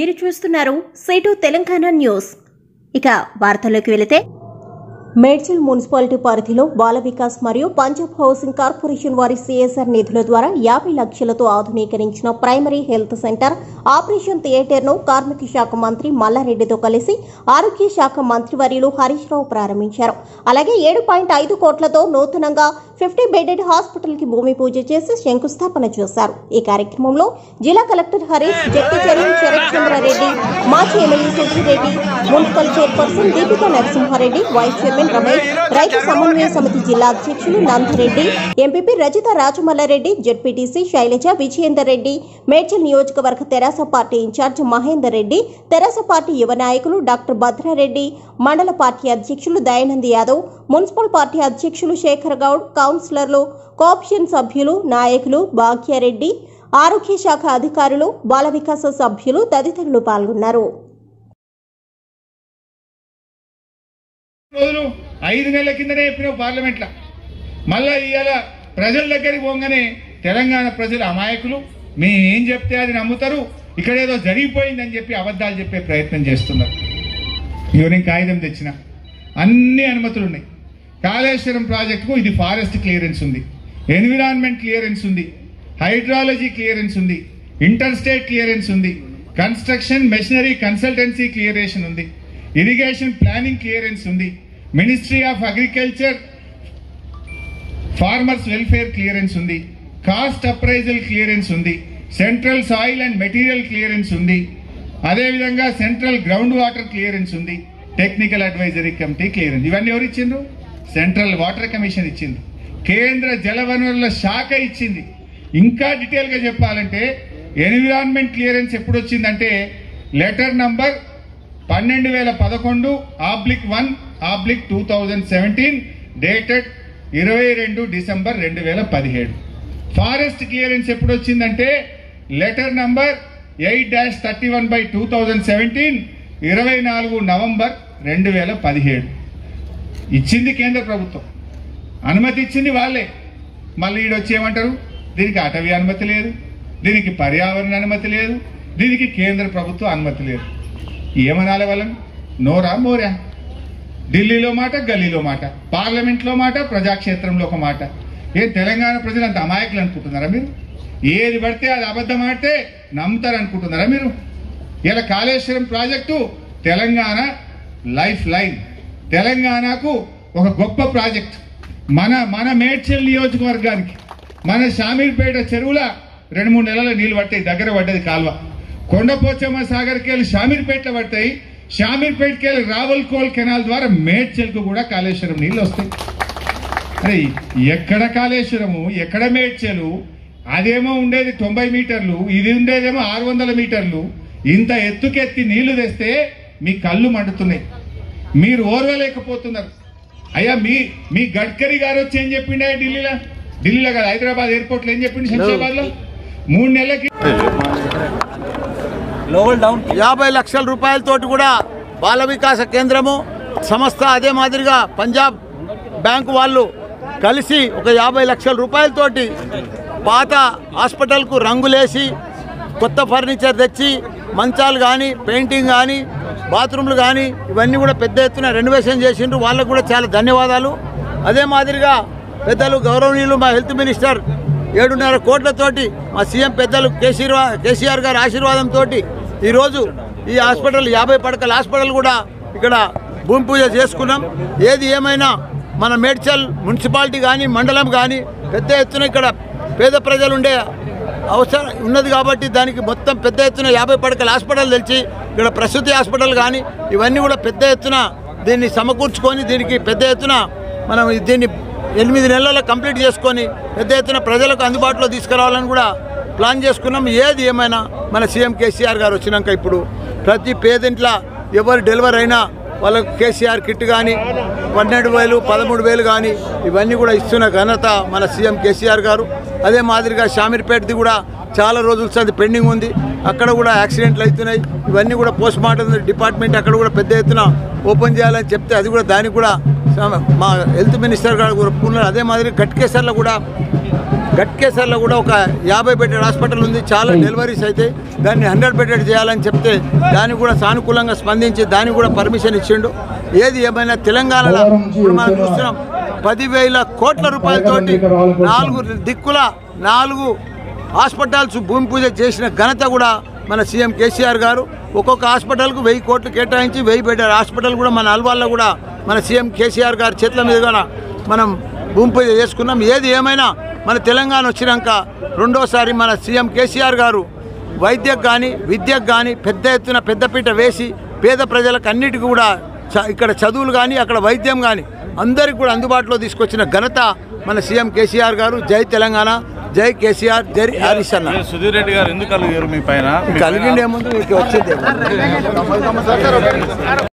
మీరు చూస్తున్నారు సేటు తెలంగాణ న్యూస్ ఇక వార్తల్లోకి వెళితే మేడ్చల్ మున్సిపాలిటీ పరిధిలో బాల వికాస్ మరియు పంజాబ్ హౌసింగ్ కార్పొరేషన్ వారి సిఎస్ఆర్ నిధుల ద్వారా యాభై లక్షలతో ఆధునీకరించిన primary health centre operation theatre ను కార్మిక శాఖ మంత్రి మల్లారెడ్డితో కలిసి ఆరోగ్య శాఖ మంత్రివర్యులు హరీష్ రావు ప్రారంభించారు అలాగే ఏడు పాయింట్ ఐదు కోట్లతో నూతనంగా ఫిఫ్టీ బెడెడ్ హాస్పిటల్ కి భూమి పూజ చేసి శంకుస్థాపన చేశారు ఈ కార్యక్రమంలో జిల్లా కలెక్టర్ హరీష్ జట్టి చరణ్ శరత్ చంద్రారెడ్డి మాజీ MLA Sudhireddy municipal chairperson Deepika Narasimhareddy vice chairman Ramesh రైతు సమన్వయ సమితి జిల్లా అధ్యక్షులు నందరెడ్డి ఎంపీపీ రజిత రాజమల్లారెడ్డి జడ్పీటీసీ శైలజ విజయేందర్ రెడ్డి మేడ్చల్ నియోజకవర్గ TRS party in-charge Mahender Reddy TRS party యువ నాయకులు డాక్టర్ భద్రారెడ్డి మండల పార్టీ అధ్యక్షులు దయానంద్ యాదవ్ మున్సిపల్ పార్టీ అధ్యక్షులు శేఖర్ గౌడ్ కౌన్సిలర్లు కోఆప్షన్ సభ్యులు నాయకులు భాగ్యారెడ్డి ఆరోగ్య శాఖ అధికారులు బాల వికాస సభ్యులు తదితరులు పాల్గొన్నారు రోజులు ఐదు నెలల కిందనే చెప్పినావు పార్లమెంట్లో మళ్ళా ఇవాళ ప్రజల దగ్గరికి పోగానే తెలంగాణ ప్రజలు అమాయకులు మేము ఏం చెప్తే అది నమ్ముతారు ఇక్కడ ఏదో జరిగిపోయిందని చెప్పి అబద్ధాలు చెప్పే ప్రయత్నం చేస్తున్నారు ఇగో నేను కాగితం తెచ్చిన అన్ని అనుమతులు ఉన్నాయి కాళేశ్వరం ప్రాజెక్టుకు ఇది ఫారెస్ట్ క్లియరెన్స్ ఉంది ఎన్విరాన్మెంట్ క్లియరెన్స్ ఉంది హైడ్రాలజీ క్లియరెన్స్ ఉంది ఇంటర్ స్టేట్ క్లియరెన్స్ ఉంది కన్స్ట్రక్షన్ మెషినరీ కన్సల్టెన్సీ క్లియరేషన్ ఉంది ఇరిగేషన్ ప్లానింగ్ క్లియరెన్స్ ఉంది ministry of agriculture farmers welfare clearance ఉంది కాస్ట్ అప్రైజల్ క్లియరెన్స్ ఉంది central soil and material clearance ఉంది అదేవిధంగా సెంట్రల్ గ్రౌండ్ వాటర్ క్లియరెన్స్ ఉంది టెక్నికల్ అడ్వైజరీ కమిటీ క్లియరెన్స్ ఇవన్నీ ఎవరు ఇచ్చిండ్రు సెంట్రల్ వాటర్ కమిషన్ ఇచ్చింది కేంద్ర జలవనరుల శాఖ ఇచ్చింది ఇంకా డీటెయిల్గా చెప్పాలంటే ఎన్విరాన్మెంట్ క్లియరెన్స్ ఎప్పుడు వచ్చిందంటే లెటర్ నంబర్ పన్నెండు వేల పదకొండు oblique one oblique two thousand seventeen dated ఇరవై రెండు డిసెంబర్ రెండు వేల పదిహేడు ఫారెస్ట్ క్లియరెన్స్ ఎప్పుడు వచ్చిందంటే letter number eight dash thirty one by two thousand seventeen ఇరవై నాలుగు నవంబర్ రెండు వేల పదిహేడు ఇచ్చింది కేంద్ర ప్రభుత్వం అనుమతి ఇచ్చింది వాళ్ళే మళ్ళీ ఈడొచ్చి ఏమంటారు దీనికి అటవీ అనుమతి లేదు దీనికి పర్యావరణ అనుమతి లేదు దీనికి కేంద్ర ప్రభుత్వ అనుమతి లేదు ఏమనాలి వాళ్ళని నోరా మోరా ఢిల్లీలో మాట గల్లీలో మాట పార్లమెంట్లో మాట ప్రజాక్షేత్రంలో ఒక మాట ఏ తెలంగాణ ప్రజలు అంత అమాయకులు అనుకుంటున్నారా మీరు ఏది పడితే అది అబద్ధం ఆడితే నమ్ముతారు అనుకుంటున్నారా మీరు ఇలా Kaleshwaram project Telangana life line తెలంగాణకు ఒక గొప్ప ప్రాజెక్ట్ మన మన మేడ్చల్ నియోజకవర్గానికి మన షామీర్పేట చెరువుల రెండు మూడు నెలల నీళ్లు పట్టాయి దగ్గర పడ్డది కాల్వ కొండపోచమ్మ సాగర్కి వెళ్ళి షామీర్పేటలో పడతాయి షామీర్పేటకి వెళ్ళి రావల్కోల్ కెనాల్ ద్వారా మేడ్చల్కు కూడా కాళేశ్వరం నీళ్ళు వస్తాయి అరే ఎక్కడ కాళేశ్వరము ఎక్కడ మేడ్చలు అదేమో ఉండేది తొంభై మీటర్లు ఇది ఉండేదేమో ఆరు వందల మీటర్లు ఇంత ఎత్తుకెత్తి నీళ్లు తెస్తే మీ కళ్ళు మండుతున్నాయి మీరు ఓర్వలేకపోతున్నారు అయ్యా మీ మీ గడ్కరీ గారు వచ్చి ఏం చెప్పిండే ఢిల్లీలో ఢిల్లీలో కాదు హైదరాబాద్ ఎయిర్పోర్ట్ లో ఏం చెప్పిండు శంషాబాద్ లో మూడు నెలలకి యాభై లక్షల రూపాయలతోటి కూడా బాల వికాస కేంద్రము సంస్థ అదే మాదిరిగా పంజాబ్ బ్యాంకు వాళ్ళు కలిసి ఒక యాభై లక్షల రూపాయలతోటి పాత హాస్పిటల్కు రంగులేసి కొత్త ఫర్నిచర్ తెచ్చి మంచాలు కానీ పెయింటింగ్ కానీ బాత్రూమ్లు కానీ ఇవన్నీ కూడా పెద్ద ఎత్తున రెనోవేషన్ చేసిండ్రు వాళ్ళకు కూడా చాలా ధన్యవాదాలు అదే మాదిరిగా పెద్దలు గౌరవనీయులు మా హెల్త్ మినిస్టర్ ఏడున్నర కోట్లతోటి మా సీఎం పెద్దలు కేసీఆర్ కేసీఆర్ గారి ఆశీర్వాదంతో ఈరోజు ఈ హాస్పిటల్ యాభై పడకల హాస్పిటల్ కూడా ఇక్కడ భూమి పూజ చేసుకున్నాం ఏది ఏమైనా మన మేడ్చల్ మున్సిపాలిటీ కానీ మండలం కానీ పెద్ద ఎత్తున ఇక్కడ పేద ప్రజలు ఉండే అవసరం ఉన్నది కాబట్టి దానికి మొత్తం పెద్ద ఎత్తున యాభై పడకల హాస్పిటల్ తెచ్చి ఇక్కడ ప్రసూతి హాస్పిటల్ కానీ ఇవన్నీ కూడా పెద్ద ఎత్తున దీన్ని సమకూర్చుకొని దీనికి పెద్ద ఎత్తున మనం దీన్ని ఎనిమిది నెలల్లో కంప్లీట్ చేసుకొని పెద్ద ఎత్తున ప్రజలకు అందుబాటులో తీసుకురావాలని కూడా ప్లాన్ చేసుకున్నాం ఏది ఏమైనా మన సీఎం కేసీఆర్ గారు వచ్చినాక ఇప్పుడు ప్రతి పేదింట్ల ఎవరు డెలివరీ అయినా వాళ్ళకు కేసీఆర్ కిట్ కానీ పన్నెండు వేలు పదమూడు వేలు కానీ ఇవన్నీ కూడా ఇస్తున్న ఘనత మన సీఎం కేసీఆర్ గారు అదే మాదిరిగా షామీర్పేటది కూడా చాలా రోజుల సంది పెండింగ్ ఉంది అక్కడ కూడా యాక్సిడెంట్లు అవుతున్నాయి ఇవన్నీ కూడా పోస్ట్ మార్టం డిపార్ట్మెంట్ అక్కడ కూడా పెద్ద ఎత్తున ఓపెన్ చేయాలని చెప్తే అది కూడా దానికి కూడా సమ- మా హెల్త్ మినిస్టర్ గారు కూడా ఒప్పుకున్నారు అదే మాదిరి గట్కేసర్లో కూడా గట్కేసర్లో కూడా ఒక యాభై బెడెడ్ హాస్పిటల్ ఉంది చాలా డెలివరీస్ అయితే దాన్ని హండ్రెడ్ బెడెడ్ చేయాలని చెప్తే దాన్ని కూడా సానుకూలంగా స్పందించి దానికి కూడా పర్మిషన్ ఇచ్చిండు ఏది ఏమైనా తెలంగాణలో ఇప్పుడు మనం చూస్తున్నాం పదివేల కోట్ల రూపాయలతోటి నాలుగు దిక్కుల నాలుగు హాస్పిటల్స్ భూమి పూజ చేసిన ఘనత కూడా మన సీఎం కేసీఆర్ గారు ఒక్కొక్క హాస్పిటల్కు వెయ్యి కోట్లు కేటాయించి వెయ్యి బెడెడ్ హాస్పిటల్ కూడా మన అల్వాల్లో కూడా మన సీఎం కేసీఆర్ గారి చేతుల మీదుగా మనం భూమి పూజ చేసుకున్నాం ఏది ఏమైనా మన తెలంగాణ వచ్చినాక రెండోసారి మన సీఎం కేసీఆర్ గారు వైద్యకు కానీ విద్యకు కానీ పెద్ద ఎత్తున పెద్దపీట వేసి పేద ప్రజలకు అన్నిటికీ కూడా చ- ఇక్కడ చదువులు కానీ అక్కడ వైద్యం కానీ అందరికి కూడా అందుబాటులో తీసుకొచ్చిన ఘనత మన సీఎం కేసీఆర్ గారు జై తెలంగాణ జై కేసీఆర్ జై హరీష్ అన్న ఏ సుధీర్ రెడ్డి గారు ఎందుకు కలిగారు మీ పైన మీ పైన కలిగిండే ముందు మీకు వచ్చేది